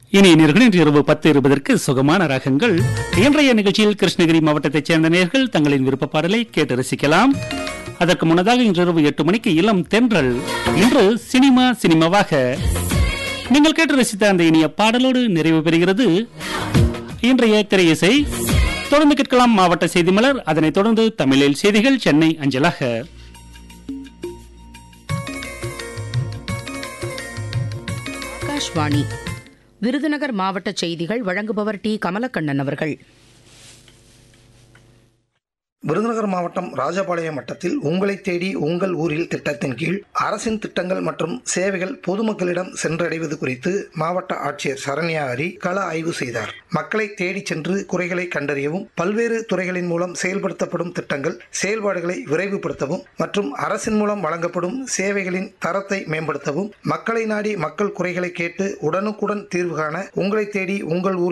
இனி நேர்கள் இன்று இரவு பத்து இருபதற்கு சுகமான ராகங்கள் இன்றைய நிகழ்ச்சியில் கிருஷ்ணகிரி மாவட்டத்தைச் சேர்ந்த நேர்கள் தங்களின் விருப்ப பாடலை கேட்டு ரசிக்கலாம் அதற்கு முன்னதாக இன்று இரவு எட்டு மணிக்கு இளம் தென்றல் இன்று சினிமா சினிமாவாக நீங்கள் கேட்டு ரசித்த அந்த இனிய பாடலோடு நிறைவு பெறுகிறது இன்றைய திரையிசை தொடர்ந்து கேட்கலாம் மாவட்ட செய்தி மலர் அதனைத் தொடர்ந்து தமிழில் செய்திகள் சென்னை அஞ்சலாக ஆகாஷ்வாணி விருதுநகர் மாவட்ட செய்திகள் வழங்குபவர் டி கமலக்கண்ணன் அவர்கள் விருதுநகர் மாவட்டம் ராஜபாளையம் வட்டத்தில் உங்களை தேடி உங்கள் ஊரில் திட்டத்தின் கீழ் அரசின் திட்டங்கள் மற்றும் சேவைகள் பொதுமக்களிடம் சென்றடைவது குறித்து மாவட்ட ஆட்சியர் சரண்யா ஹரி கள ஆய்வு செய்தார் மக்களை தேடி சென்று குறைகளை கண்டறியவும் பல்வேறு துறைகளின் மூலம் செயல்படுத்தப்படும் திட்டங்கள் செயல்பாடுகளை விரைவுபடுத்தவும் மற்றும் அரசின் மூலம் வழங்கப்படும் சேவைகளின் தரத்தை மேம்படுத்தவும் மக்களை நாடி மக்கள் குறைகளை கேட்டு உடனுக்குடன் தீர்வு காண உங்களை தேடி உங்கள் ஊர்